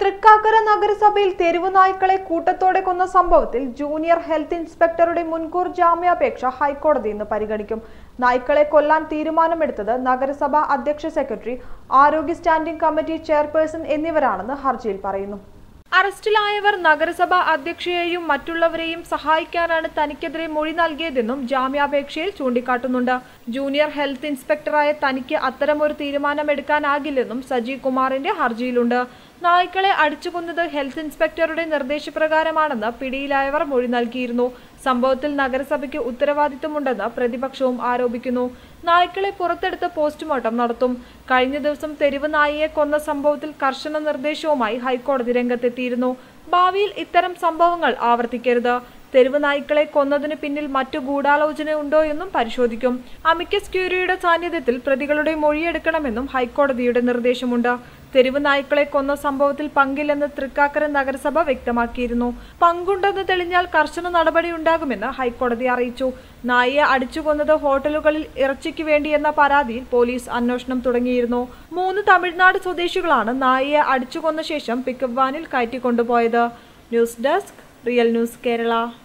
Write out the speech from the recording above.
തൃക്കാക്കര നഗരസഭയിൽ തെരുവ് നായ്ക്കളെ കൂട്ടത്തോടെ കൊന്ന സംഭവത്തിൽ ജൂനിയർ ഹെൽത്ത് ഇൻസ്പെക്ടറുടെ മുൻകൂർ ജാമ്യാപേക്ഷ ഹൈക്കോടതി ഇന്ന് പരിഗണിക്കും നായ്ക്കളെ കൊല്ലാൻ തീരുമാനമെടുത്തത് നഗരസഭ അധ്യക്ഷ സെക്രട്ടറി ആരോഗ്യ സ്റ്റാൻഡിംഗ് കമ്മിറ്റി ചെയർപേഴ്സൺ എന്നിവരാണെന്ന് ഹർജിയിൽ പറയുന്നു അറസ്റ്റിലായവർ നഗരസഭ അധ്യക്ഷയെയും മറ്റുള്ളവരെയും സഹായിക്കാനാണ് തനിക്കെതിരെ മൊഴി നൽകിയതെന്നും ജാമ്യാപേക്ഷയിൽ ചൂണ്ടിക്കാട്ടുന്നുണ്ട് ജൂനിയർ ഹെൽത്ത് ഇൻസ്പെക്ടറായ തനിക്ക് അത്തരമൊരു തീരുമാനമെടുക്കാനാകില്ലെന്നും സജീവ് കുമാറിന്റെ ഹർജിയിലുണ്ട് നായ്ക്കളെ അടിച്ചുകൊന്നത് ഹെൽത്ത് ഇൻസ്പെക്ടറുടെ നിർദ്ദേശപ്രകാരമാണെന്ന് പിടിയിലായവർ മൊഴി നൽകിയിരുന്നു സംഭവത്തിൽ നഗരസഭയ്ക്ക് ഉത്തരവാദിത്തമുണ്ടെന്ന് പ്രതിപക്ഷവും ആരോപിക്കുന്നു നായ്ക്കളെ പുറത്തെടുത്ത് പോസ്റ്റ്മോർട്ടം നടത്തും കഴിഞ്ഞ ദിവസം തെരുവ് നായയെ കൊന്ന സംഭവത്തിൽ കർശന നിർദ്ദേശവുമായി ഹൈക്കോടതി രംഗത്തെത്തിയിരുന്നു ഭാവിയിൽ ഇത്തരം സംഭവങ്ങൾ ആവർത്തിക്കരുത് തെരുവ് നായ്ക്കളെ കൊന്നതിന് പിന്നിൽ മറ്റു ഗൂഢാലോചന ഉണ്ടോ എന്നും പരിശോധിക്കും അമിക്കസ് ക്യൂരിയുടെ സാന്നിധ്യത്തിൽ പ്രതികളുടെ മൊഴിയെടുക്കണമെന്നും ഹൈക്കോടതിയുടെ നിർദ്ദേശമുണ്ട് തെരുവ് നായ്ക്കളെ കൊന്ന സംഭവത്തിൽ പങ്കില്ലെന്ന് തൃക്കാക്കര നഗരസഭ വ്യക്തമാക്കിയിരുന്നു പങ്കുണ്ടെന്ന് തെളിഞ്ഞാൽ കർശന നടപടി ഉണ്ടാകുമെന്ന് ഹൈക്കോടതി അറിയിച്ചു നായയെ അടിച്ചുകൊന്നത് ഹോട്ടലുകളിൽ ഇറച്ചിക്ക് വേണ്ടിയെന്ന പരാതിയിൽ പോലീസ് അന്വേഷണം തുടങ്ങിയിരുന്നു മൂന്ന് തമിഴ്നാട് സ്വദേശികളാണ് നായയെ അടിച്ചുകൊന്ന ശേഷം പിക്കപ്പ് വാനിൽ കയറ്റിക്കൊണ്ടുപോയത് news desk real news Kerala